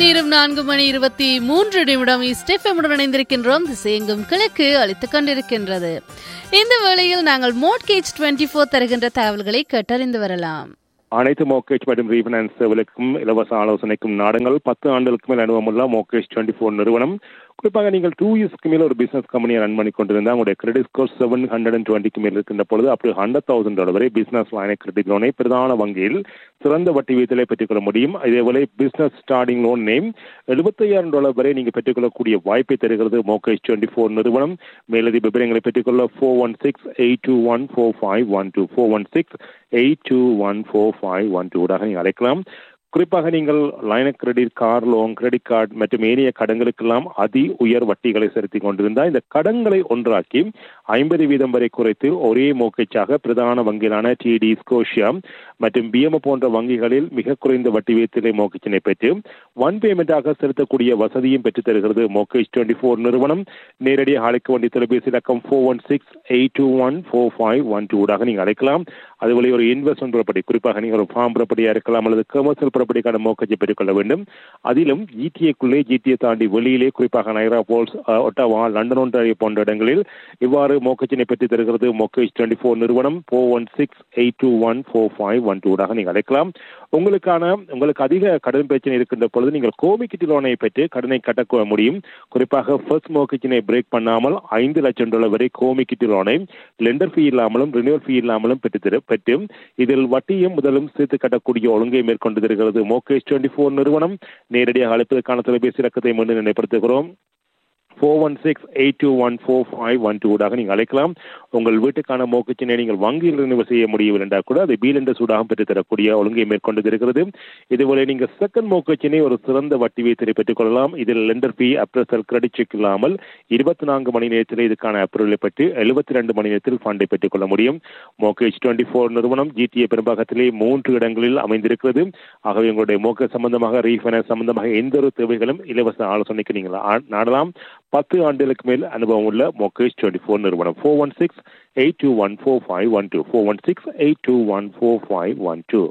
நேரம் நான்கு மணி இருபத்தி மூன்று நிமிடம் ஸ்டெஃபமுடன் இணைந்திருக்கின்றோம் திசையெங்கும் கிழக்கு அளித்துக் கொண்டிருக்கின்றது இந்த வேளையில் நாங்கள் மோட்கேஜ் டுவெண்ட்டி ஃபோர் தருகின்ற தகவல்களை கேட்டறிந்து வரலாம் அனைத்து மோக்கேஜ் மற்றும் ரீஃபைனான்ஸ் சேவலுக்கும் இலவச ஆலோசனைக்கும் நாடுங்கள் பத்து ஆண்டுகளுக்கு மேல் அனுபவமுள்ள மோக்கேஜ் டுவெண்ட்டி ஃபோர் நிறுவனம் குறிப்பாக நீங்கள் டூ இயர்ஸ்க்கு மேல ஒரு பிசினஸ் கம்பெனியை ரன் பண்ணி கொண்டிருந்தால் உங்களுடைய credit score seven hundred and டுவெண்ட்டிக்கு மேல் இருக்கின்ற பொழுது up to hundred thousand dollar வரை பிசினஸ் லைனை கிரெடிட் லோனை பிரதான வங்கியில் சிறந்த வட்டி வீதத்திலே பெற்றுக்கொள்ள முடியும் இதேபோல பிசினஸ் ஸ்டார்டிங் லோன் நேம் எழுபத்தையாயிரம் டாலர் வரை நீங்கள் பெற்றுக்கொள்ளக்கூடிய வாய்ப்பை தருகிறது மோக்கேஜ் டுவெண்ட்டி ஃபோர் நிறுவனம் மேலதிக விவரங்களை பெற்றுக்கொள்ள four one six eight two one four five one two four one six eight two one four five one two நீங்கள் அழைக்கலாம் குறிப்பாக நீங்கள் லைன credit car loan credit card மற்றும் ஏனைய கடன்களுக்கெல்லாம் அதி உயர் வட்டிகளை செலுத்தி கொண்டிருந்தால் இந்த கடன்களை ஒன்றாக்கி ஐம்பது வீதம் வரை குறைத்து ஒரே மோக்கேச்சாக பிரதான வங்கிகளான டிடி ஸ்கோஷியா மற்றும் பிஎம் போன்ற வங்கிகளில் மிக குறைந்த வட்டி வீதத்திலே மோக்கேச்சினை பெற்று ஒன் பேமெண்டாக செலுத்தக்கூடிய வசதியும் பெற்றுத் தருகிறது மோக்கேஜ் டுவெண்ட்டி ஃபோர் நிறுவனம் நேரடியாக அழைக்க வேண்டிய தொலைபேசி இலக்கம் four one six eight two one four five one two நீங்கள் அழைக்கலாம் அதுபோல ஒரு இன்வெஸ்ட்மெண்ட் ப்ராப்பர்ட்டி குறிப்பாக நீங்கள் ஒரு ஃபார்ம் ப்ராப்பர்ட்டியாக இருக்கலாம் அல்லது கமர்ஷியல் ப்ராப்பர்ட்டிக்கான மோக்கஜை பெற்றுக்கொள்ள வேண்டும் அதிலும் ஜிடிஏக்குள்ளே ஜிடிஏ தாண்டி வெளியிலே குறிப்பாக நைரா போல்ஸ் ஒட்டவா லண்டன் ஒன்றாரிய போன்ற இடங்களில் இவ்வாறு மோக்கச்சினை பெற்று தருகிறது மோக்கேஜ் டுவெண்ட்டி ஃபோர் நிறுவனம் four one six eight two one four five one டூடாக நீங்கள் அழைக்கலாம் உங்களுக்கான உங்களுக்கு அதிக கடன் பிரச்சனை இருக்கின்ற பொழுது நீங்கள் கோமிக்கிட்டு லோனை பெற்று கடனை கட்ட முடியும் குறிப்பாக ஃபர்ஸ்ட் மோக்கச்சினை பிரேக் பண்ணாமல் ஐந்து லட்சம் டாலர் வரை கோமிக்கிட்டு லோனை லெண்டர் ஃபீ இல்லாமலும் ரினியூவல் ஃபீ இல்லாமலும் பெற்று தரு பெற்று இதில் வட்டியும் முதலும் சேர்த்து கட்டக்கூடிய ஒழுங்கை மேற்கொண்டு தருகிறது மோகேஷ் டுவெண்ட்டி ஃபோர் நிறுவனம் நேரடியாக அழைப்பதற்கான தொலைபேசி இலக்கத்தை மீண்டும் நினைப்படுத்துகிறோம் four one six eight two one four five one டூடாக நீங்கள் அழைக்கலாம் உங்கள் வீட்டுக்கான மோக்கச்சினை நீங்கள் வங்கியில் ரினிவல் செய்ய முடியவில்லை என்றால் கூட அதை பீல் என்ற சூடாக பெற்றுத் தரக்கூடிய ஒழுங்கை மேற்கொண்டு இருக்கிறது இதுபோல நீங்கள் செகண்ட் மோக்கச்சினை ஒரு சிறந்த வட்டி வீதத்தை பெற்றுக்கொள்ளலாம் இதில் lender fee appraisal credit check இல்லாமல் இருபத்தி நான்கு மணி நேரத்தில் இதுக்கான அப்ரூவலை பெற்று எழுபத்தி ரெண்டு மணி நேரத்தில் ஃபண்டை பெற்றுக்கொள்ள முடியும் மோக்கேஜ் டுவெண்ட்டி ஃபோர் நிறுவனம் ஜிடிஏ பெரும்பாகத்திலே மூன்று இடங்களில் அமைந்திருக்கிறது ஆகவே உங்களுடைய மோக்க சம்பந்தமாக ரீஃபைனான்ஸ் சம்பந்தமாக எந்த ஒரு தேவைகளும் இலவச ஆலோசனைக்கு நீங்கள் ஆ- நாடலாம் பத்து ஆண்டுகளுக்கு மேல் அனுபவம் உள்ள மொகேஷ் டுவெண்ட்டி ஃபோர் நிறுவனம் four one six eight two one four five one two four one six eight two one four five one two